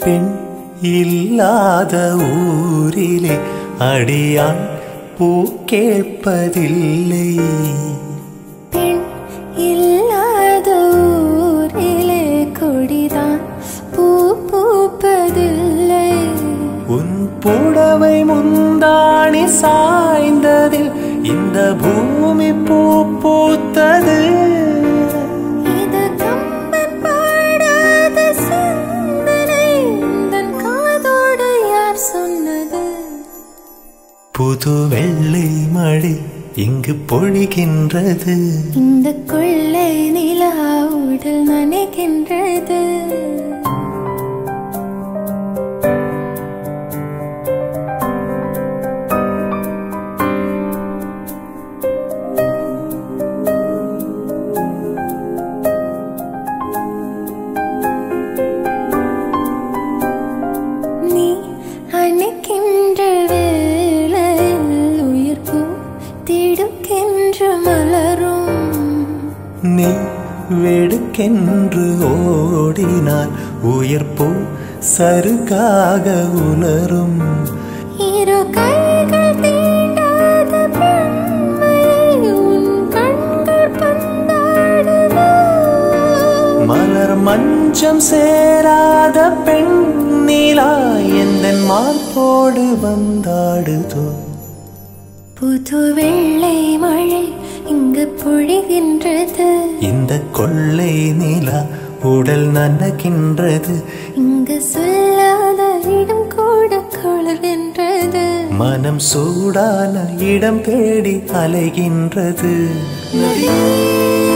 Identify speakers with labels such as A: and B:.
A: பெண் இல்லாத ஊரிலே அடியான் பூ கேட்பதில்லை
B: பெண் இல்லாத ஊரிலே கொடிதான் பூ பூப்பதில்லை
A: உன் புடவை முந்தாணி சாய்ந்ததில் இந்த பூமி பூ பூத்தது
B: இது கம்பன் பாடாத சிந்தனை உந்தன் காதோடு யார் சொன்னது
A: புது வெள்ளை மழை இங்கு பொழிகின்றது
B: இந்த கொள்ளை நிலா உடல் நனைகின்றது நீ அணைக்கின்ற வேளையில் உயிர் பூ திடுக்கென்று மலரும்
A: நீ வெடுக்கென்று ஓடினால் உயர்ப்போ சருகாக உலரும்
B: இரு கைகள் தீண்டாத பெண்மையை உன் கண்கள் பந்தாடுதோ
A: மலர் மஞ்சம் சேராத பெண்ணிலா எந்த மார்போடு வந்தாடுதோ
B: புது வெள்ளை மழை இங்கு பொழிகின்றது
A: இந்த கொள்ளை நிலா உடல் நனகின்றது
B: இங்கு சொல்லாத இடம் கூட குளிர்கின்றது
A: மனம் சூடான இடம் தேடி அலைகின்றது
B: நதியே